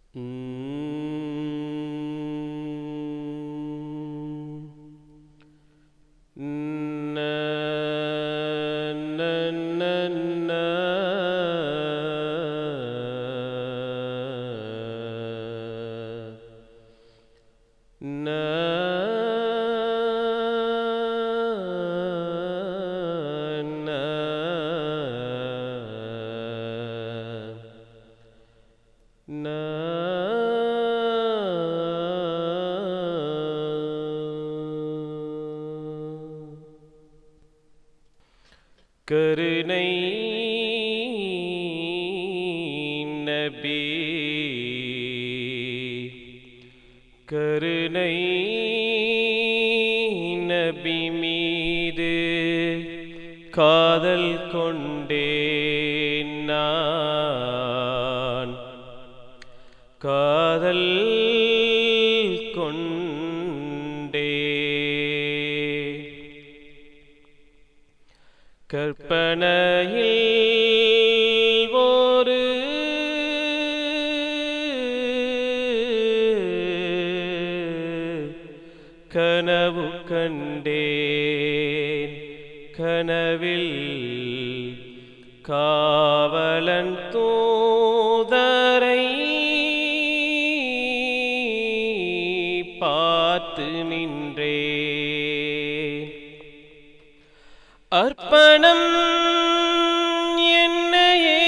கருணை நபி கருணை நபி மீது காதல் கொண்டேன் நான் காதல் கொண்டே கற்பனையில் ஒரு கனவு கண்டேன் கனவில் காவலன் தூதரை பார்த்து நின்றே அர்ப்பணம் என்னையே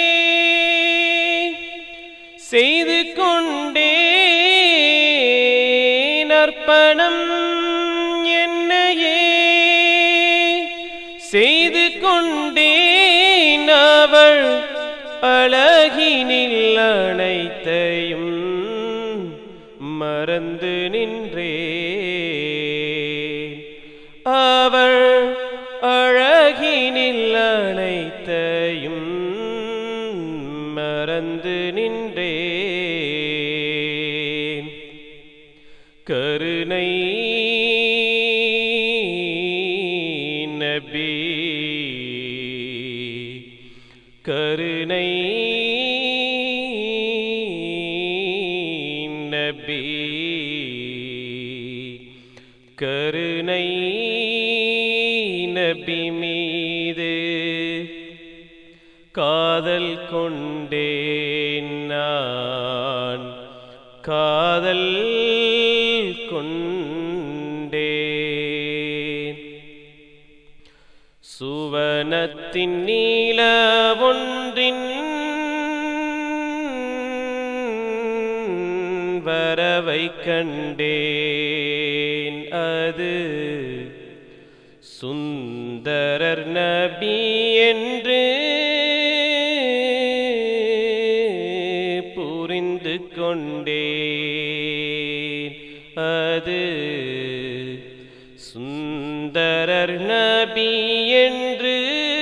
செய்து கொண்டேன் அர்ப்பணம் என்னையே செய்து கொண்டேன் அவள் அழகினில் அனைத்தையும் மறந்து நின்றே அவள் அழகினில் அனைத்தையும் மறந்து நின்றேன் கருணை நபி கருணை நபி கருணை நபி மீது காதல் கொண்டேன் நான் காதல் கொண்டேன் சுவனத்தின் நீல ஒன்றின் வரவை கண்டேன் அது சுந்தரர் நபி என்று புரிந்து கொண்டேன் அது சுந்தரர் நபி என்று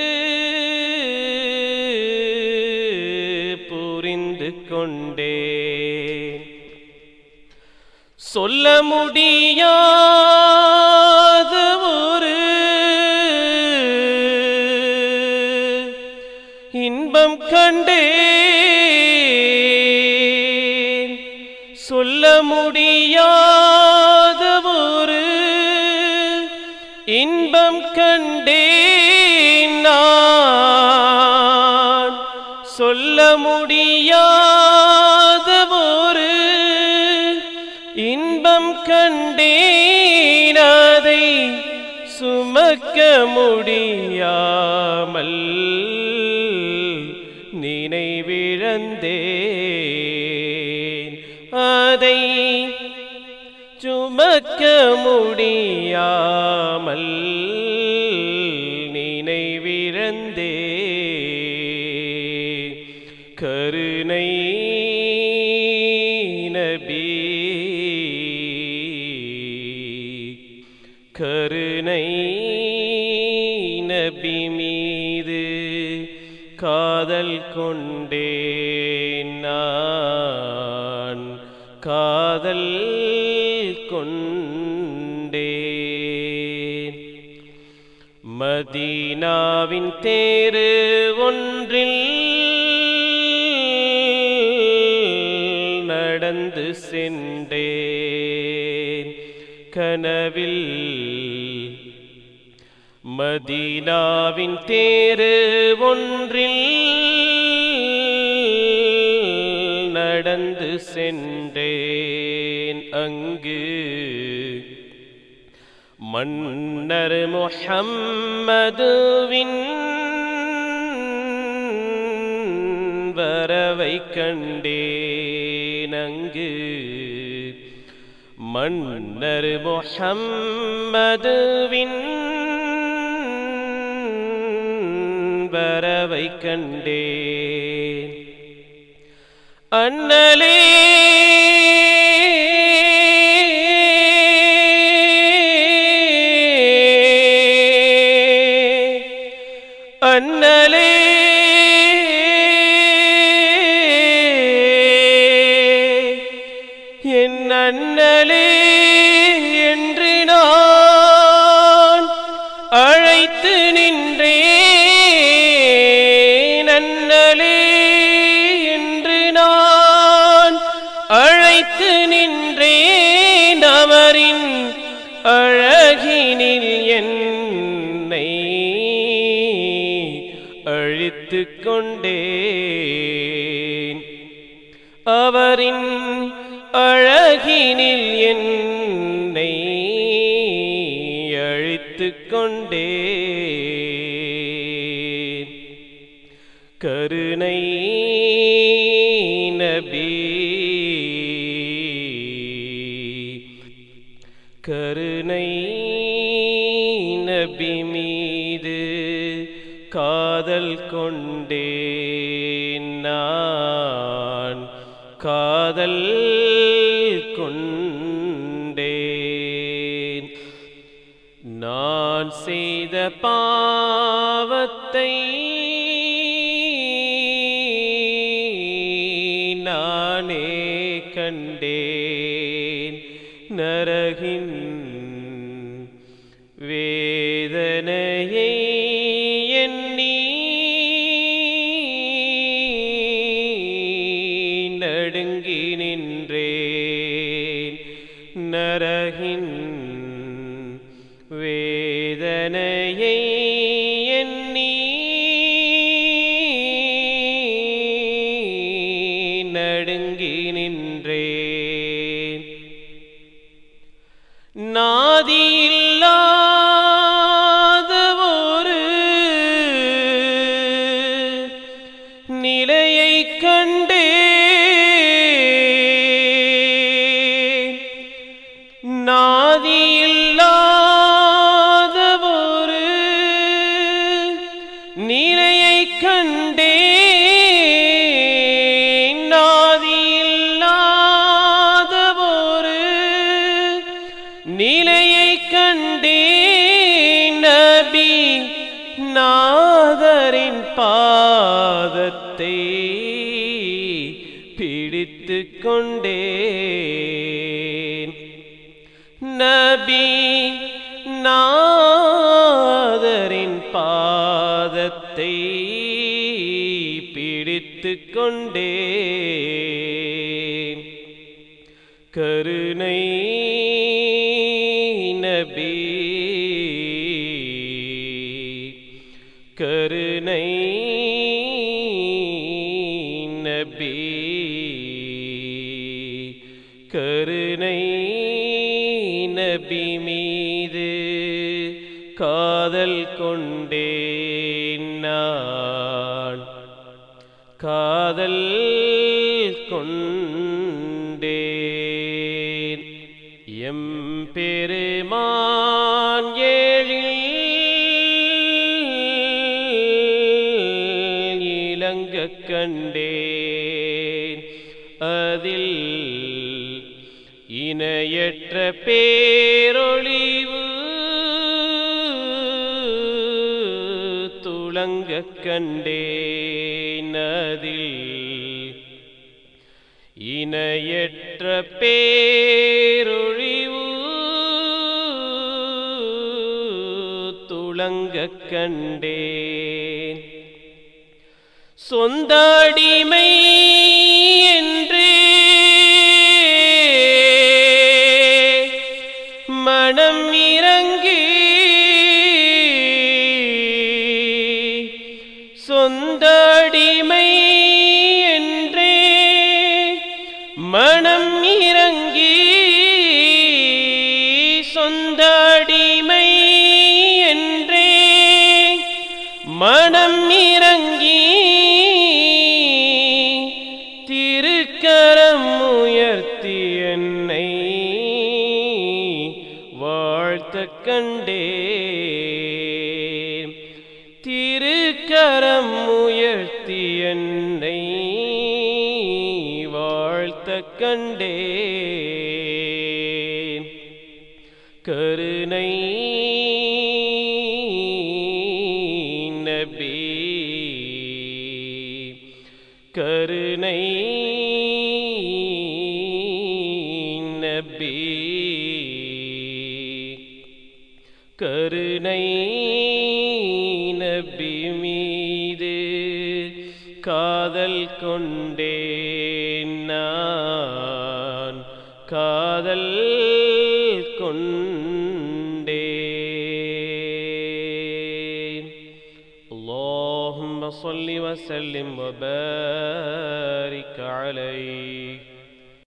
புரிந்து கொண்டேன் சொல்ல முடியாத ஒரு இன்பம் கண்டேன் சொல்ல முடியாத ஒரு இன்பம் கண்டேன் நான் சொல்ல முடியாத ஒரு இன்பம் கண்டேன் அதை சுமக்க முடியாமல் நினைவிழந்தேன் அதை சுமக்க முடியாமல் நினைவிழந்தேன் கருணை நபி கருணை நபி மீது காதல் கொண்டேன் நான் காதல் கொண்டேன் மதீனாவின் தேரு ஒன்றில் நடந்து சென்றேன் கனவில் மதீனாவின் தேரு ஒன்றில் நடந்து சென்றேன் அங்கு மன்னர் முஹம்மதுவின் வரவை கண்டேன் அங்கு மன்னர் முஹம்மதுவின் வரவை கண்டேன் அண்ணலே அண்ணலே என் அண்ணலே என்று நான் அழைத்து நின்றேன் அண்ணலே என்று நான் அழைத்து நின்றேன் அவரின் அழகினில் என்னை அழித்து கொண்டேன் அவரின் அழகினில் என்னை அழித்து கொண்டேன் கருணை நபி கருணை நபி மீது காதல் கொண்டேன் நான் காதல் கொண்டேன் நான் செய்த பாவத்தை நானே கண்டேன் நரகின் வேதனையை எண்ணி நடுங்கி நின்றேன் நரகின் வேதனையை எண்ணி நடுங்கி நின்றேன் நாதியில்லாத ஒரு நிலையை கண்டே நாதியில்லாத ஒரு நிலையை கண்டே நாதியில்லாத ஒரு நிலையை கண்டே நபி நாதரின் பாதத்தை பிடித்து கொண்டேன் நபி நாதரின் பாதத்தை பிடித்து கொண்டேன் கருணை நபி கருணை நபி கருணை நபி மீது காதல் கொண்டேன் நான் காதல் கொண்டேன் எம் பெருமான் ஏழில் இலங்க கண்டேன் அதில் இணையற்ற பேரொளிவு துளங்க கண்டேன் அதில் இணையற்ற பேரொழிவு துளங்க கண்டேன் சொந்த அடிமை என்று மனம் இறங்கி சொந்த அடிமை என்றே மனம் இறங்கி திருக்கரம் உயர்த்தி என்னை வாழ்த்த கண்டேன் திருக்கரம் உயர்த்தி என்னை வாழ்த்த கண்டேன் கருணை நபி கருணை நபி கருணை நபி மீது காதல் கொண்டேன் நான் காதல் கொண்டேன் اللهم صل وسلم وبارك عليه